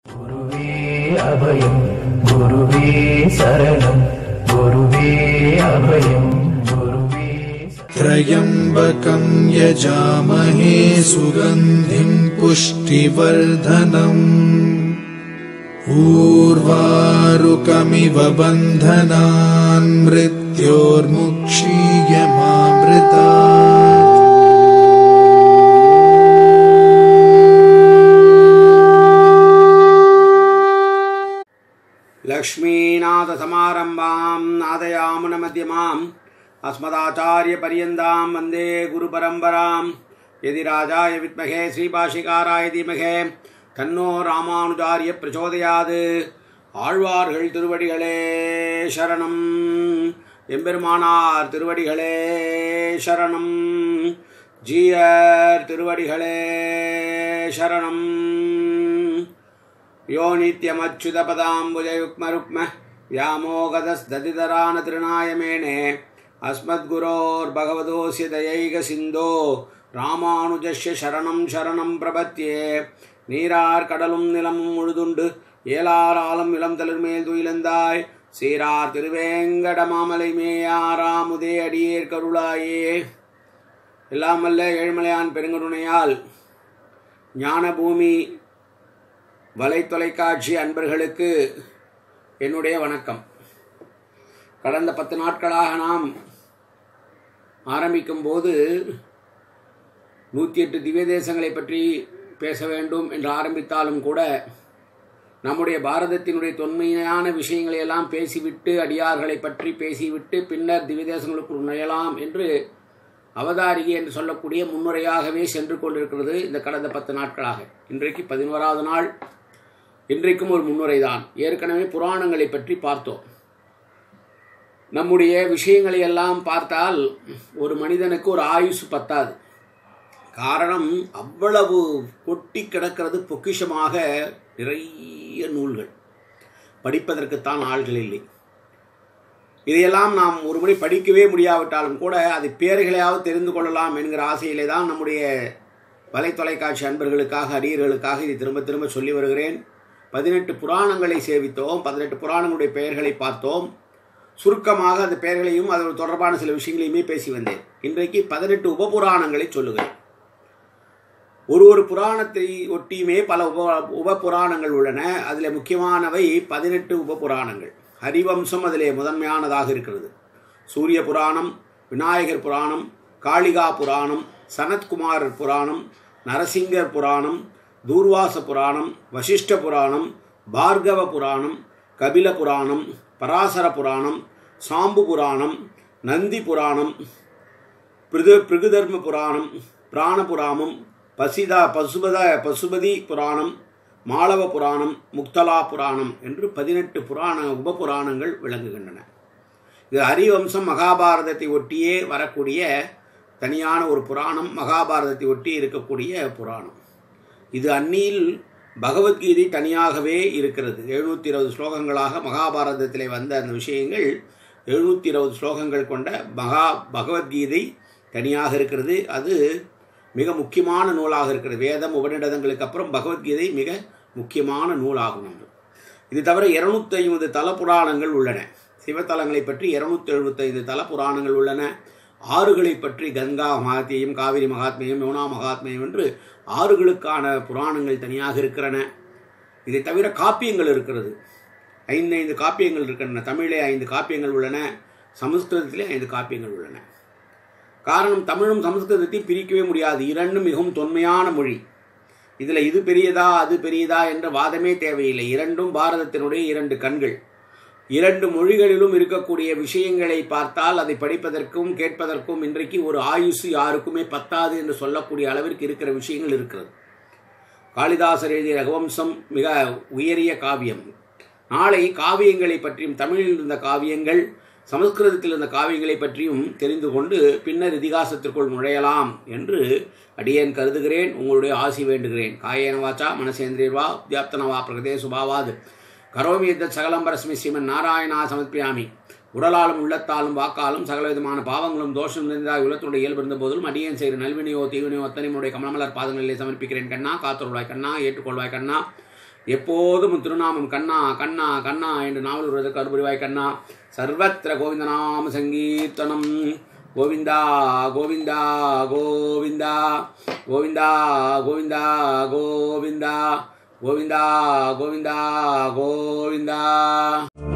குருவே அபயம் குருவே சரணம் குருவே அபயம் குருவே त्र्यम्बकम् यजामहे सुगन्धिम् पुष्टिवर्धनम् ऊर्वारुकमिव बन्धनान् मृत्योर्मुक्षीयमामृता लक्ष्मीनाथसमारम्भां नादयामुनमध्यमाम् अस्मदाचार्यपर्यन्तां वन्दे गुरुपरम्परां यदि राजाय विद्महे श्रीभाषिकाराय धीमहे தன்னோ ராமானுஜாரிய பிரச்சோதயாது ஆழ்வார்கள் திருவடிகளே சரணம் எம்பெருமானார் திருவடிகளே சரணம் ஜீயர் திருவடிகளே சரணம் यो नित्यमच्युतपदाम्बुजयुग्मरुक्म व्यामोगदस्दतितरानतृणायमेणे अस्मद्गुरोर्भगवतोऽस्य दयैकसिन्धो ராமானுஜஸ்ய சரணம் சரணம் பிரபத்தியே நீரார் கடலும் நிலமும் முழுதுண்டு ஏலார் ஆலம் இளம் தளிர்மேல் துயிலந்தாய் சீரார் திருவேங்கட மாமலை மேயாராமுதே அடியேர் கருளாயே எல்லாமல்ல ஏழ்மலையான் பெருங்கருணையால் ஞானபூமி வலை தொலைக்காட்சி அன்பர்களுக்கு என்னுடைய வணக்கம் கடந்த பத்து நாட்களாக நாம் ஆரம்பிக்கும் போது நூற்றி எட்டு திவ்ய தேசங்களை பற்றி பேச வேண்டும் என்று ஆரம்பித்தாலும் கூட நம்முடைய பாரதத்தினுடைய தொன்மையான விஷயங்களை எல்லாம் பேசிவிட்டு அடியார்களை பற்றி பேசிவிட்டு பின்னர் திவ்ய தேசங்களுக்குள் நுழையலாம் என்று அவதாரிகை என்று சொல்லக்கூடிய முன்னுரையாகவே சென்று கொண்டிருக்கிறது இந்த கடந்த பத்து நாட்களாக இன்றைக்கு பதினோராவது நாள் இன்றைக்கும் ஒரு முன்னுரை தான் ஏற்கனவே புராணங்களை பற்றி பார்த்தோம் நம்முடைய விஷயங்களை எல்லாம் பார்த்தால் ஒரு மனிதனுக்கு ஒரு ஆயுசு பத்தாது காரணம் அவ்வளவு கொட்டி கிடக்கிறது பொக்கிஷமாக நிறைய நூல்கள் படிப்பதற்குத்தான் ஆள்கள் இல்லை இதையெல்லாம் நாம் ஒரு முறை படிக்கவே முடியாவிட்டாலும் கூட அது பேர்களையாவது தெரிந்து கொள்ளலாம் என்கிற ஆசையிலே தான் நம்முடைய வலை தொலைக்காட்சி அன்பர்களுக்காக அடியர்களுக்காக இதை திரும்ப திரும்ப சொல்லி வருகிறேன் பதினெட்டு புராணங்களை சேவித்தோம் பதினெட்டு புராணங்களுடைய பெயர்களை பார்த்தோம் சுருக்கமாக அந்த பெயர்களையும் அதோடு தொடர்பான சில விஷயங்களையுமே பேசி வந்தேன் இன்றைக்கு பதினெட்டு உபபுராணங்களை சொல்லுகிறேன் ஒரு ஒரு புராணத்தை ஒட்டியுமே பல உப உப புராணங்கள் உள்ளன அதில் முக்கியமானவை பதினெட்டு உப புராணங்கள் ஹரிவம்சம் அதிலே முதன்மையானதாக இருக்கிறது சூரிய புராணம் விநாயகர் புராணம் காளிகா புராணம் சனத்குமாரர் புராணம் நரசிங்கர் புராணம் தூர்வாச புராணம் வசிஷ்ட புராணம் பார்கவ புராணம் கபில புராணம் பராசர புராணம் சாம்பு புராணம் நந்தி புராணம் பிருது பிருகுதர்ம புராணம் பிராணபுராமம் பசிதா பசுபத பசுபதி புராணம் மாளவ புராணம் முக்தலா புராணம் என்று பதினெட்டு புராண உபபுராணங்கள் விளங்குகின்றன இது ஹரிவம்சம் மகாபாரதத்தை ஒட்டியே வரக்கூடிய தனியான ஒரு புராணம் மகாபாரதத்தை ஒட்டி இருக்கக்கூடிய புராணம் இது அந்நியில் பகவத்கீதை தனியாகவே இருக்கிறது எழுநூற்றி இருபது ஸ்லோகங்களாக மகாபாரதத்திலே வந்த அந்த விஷயங்கள் எழுநூற்றி இருபது ஸ்லோகங்கள் கொண்ட மகா பகவத்கீதை தனியாக இருக்கிறது அது மிக முக்கியமான நூலாக இருக்கிறது வேதம் உபநிடதங்களுக்கு அப்புறம் பகவத்கீதை மிக முக்கியமான நூலாகும் என்று இது தவிர இருநூத்தி ஐம்பது தல புராணங்கள் உள்ளன சிவத்தலங்களை பற்றி இருநூத்தி எழுபத்தைந்து தல புராணங்கள் உள்ளன ஆறுகளை பற்றி கங்கா மகாத்மியம் காவிரி மகாத்மியம் யோனா மகாத்மியம் என்று ஆறுகளுக்கான புராணங்கள் தனியாக இருக்கிறன இதை தவிர காப்பியங்கள் இருக்கிறது ஐந்து ஐந்து காப்பியங்கள் இருக்கின்றன தமிழே ஐந்து காப்பியங்கள் உள்ளன சமஸ்கிருதத்திலே ஐந்து காப்பியங்கள் உள்ளன காரணம் தமிழும் சமஸ்கிருதத்தையும் பிரிக்கவே முடியாது இரண்டும் மிகவும் தொன்மையான மொழி இதில் இது பெரியதா அது பெரியதா என்ற வாதமே தேவையில்லை இரண்டும் பாரதத்தினுடைய இரண்டு கண்கள் இரண்டு மொழிகளிலும் இருக்கக்கூடிய விஷயங்களை பார்த்தால் அதை படிப்பதற்கும் கேட்பதற்கும் இன்றைக்கு ஒரு ஆயுசு யாருக்குமே பத்தாது என்று சொல்லக்கூடிய அளவிற்கு இருக்கிற விஷயங்கள் இருக்கிறது காளிதாசர் எழுதிய ரகுவம்சம் மிக உயரிய காவியம் நாளை காவியங்களை பற்றியும் தமிழில் இருந்த காவியங்கள் சமஸ்கிருதத்தில் இருந்த காவியங்களை பற்றியும் தெரிந்து கொண்டு பின்னர் இதிகாசத்திற்குள் நுழையலாம் என்று அடியேன் கருதுகிறேன் உங்களுடைய ஆசி வேண்டுகிறேன் காயேன வாச்சா மனசேந்திரியர்வா உத்யாப்தனவா பிரகதே சுபாவாது கரோமி யுத்த சகலம் பரஸ்மி ஸ்ரீமன் நாராயணா சமர்ப்பியாமி உடலாலும் உள்ளத்தாலும் வாக்காலும் சகலவிதமான பாவங்களும் தோஷம் நிறைந்தாய் உலகத்துடைய இயல்பு இருந்த போதிலும் அடியேன் செய்கிற நல்வினையோ தீவினையோ அத்தனையுடைய கமலமலர் பாதங்களிலே சமர்ப்பிக்கிறேன் கண்ணா காத்தருள்வாய் கண்ணா ஏற்றுக்கொள்வாய் கண்ணா எப்போதும் உன் திருநாமம் கண்ணா கண்ணா கண்ணா என்று நாவல் வருவதற்கு அருபுரிவாய் கண்ணா சர்வத்திர கோவிந்தநாம சங்கீர்த்தனம் கோவிந்தா கோவிந்தா கோவிந்தா கோவிந்தா கோவிந்தா கோவிந்தா கோவிந்தா கோவிந்தா கோவிந்தா